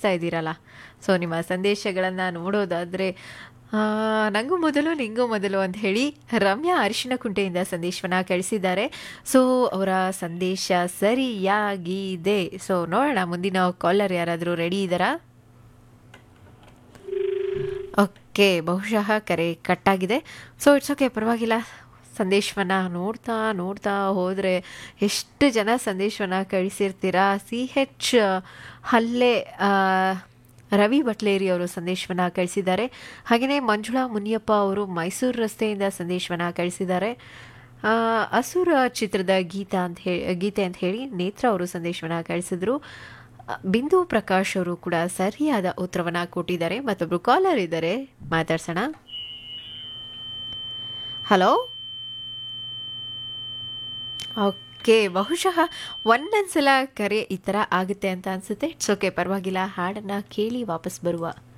ಕಳಿಸ್ತಾ ಇದ್ದೀರಲ್ಲ ಸೊ ನಿಮ್ಮ ಸಂದೇಶಗಳನ್ನು ನೋಡೋದಾದರೆ ನನಗೂ ಮೊದಲು ನಿಂಗೂ ಮೊದಲು ಅಂತ ಹೇಳಿ ರಮ್ಯಾ ಅರಿಶಿನ ಕುಂಟೆಯಿಂದ ಸಂದೇಶವನ್ನು ಕಳಿಸಿದ್ದಾರೆ ಸೊ ಅವರ ಸಂದೇಶ ಸರಿಯಾಗಿದೆ ಸೊ ನೋಡೋಣ ಮುಂದಿನ ಕಾಲರ್ ಯಾರಾದರೂ ರೆಡಿ ಇದ್ದಾರಾ ಓಕೆ ಬಹುಶಃ ಕರೆ ಕಟ್ಟಾಗಿದೆ ಸೊ ಇಟ್ಸ್ ಓಕೆ ಪರವಾಗಿಲ್ಲ ಸಂದೇಶವನ್ನು ನೋಡ್ತಾ ನೋಡ್ತಾ ಹೋದರೆ ಎಷ್ಟು ಜನ ಸಂದೇಶವನ್ನು ಕಳಿಸಿರ್ತೀರಾ ಸಿ ಹೆಚ್ ಹಲ್ಲೆ ಆ, ರವಿ ಬಟ್ಲೇರಿ ಅವರು ಸಂದೇಶವನ್ನು ಕಳಿಸಿದ್ದಾರೆ ಹಾಗೆಯೇ ಮಂಜುಳಾ ಮುನಿಯಪ್ಪ ಅವರು ಮೈಸೂರು ರಸ್ತೆಯಿಂದ ಸಂದೇಶವನ್ನು ಕಳಿಸಿದ್ದಾರೆ ಆ, ಅಸುರ ಚಿತ್ರದ ಗೀತ ಅಂತ ಹೇಳಿ ಗೀತೆ ಅಂತ ಹೇಳಿ ನೇತ್ರ ಅವರು ಸಂದೇಶವನ್ನು ಕಳಿಸಿದ್ರು ಆ, ಬಿಂದು ಪ್ರಕಾಶ್ ಅವರು ಕೂಡ ಸರಿಯಾದ ಉತ್ತರವನ್ನು ಕೊಟ್ಟಿದ್ದಾರೆ ಮತ್ತೊಬ್ರು ಕಾಲರ್ ಇದ್ದಾರೆ ಮಾತಾಡ್ಸೋಣ ಹಲೋ ಓಕೆ ಬಹುಶಃ ಒಂದೊಂದ್ಸಲ ಕರೆ ಈ ಥರ ಆಗುತ್ತೆ ಅಂತ ಅನಿಸುತ್ತೆ ಇಟ್ಸ್ ಓಕೆ ಪರವಾಗಿಲ್ಲ ಹಾಡನ್ನು ಕೇಳಿ ವಾಪಸ್ ಬರುವ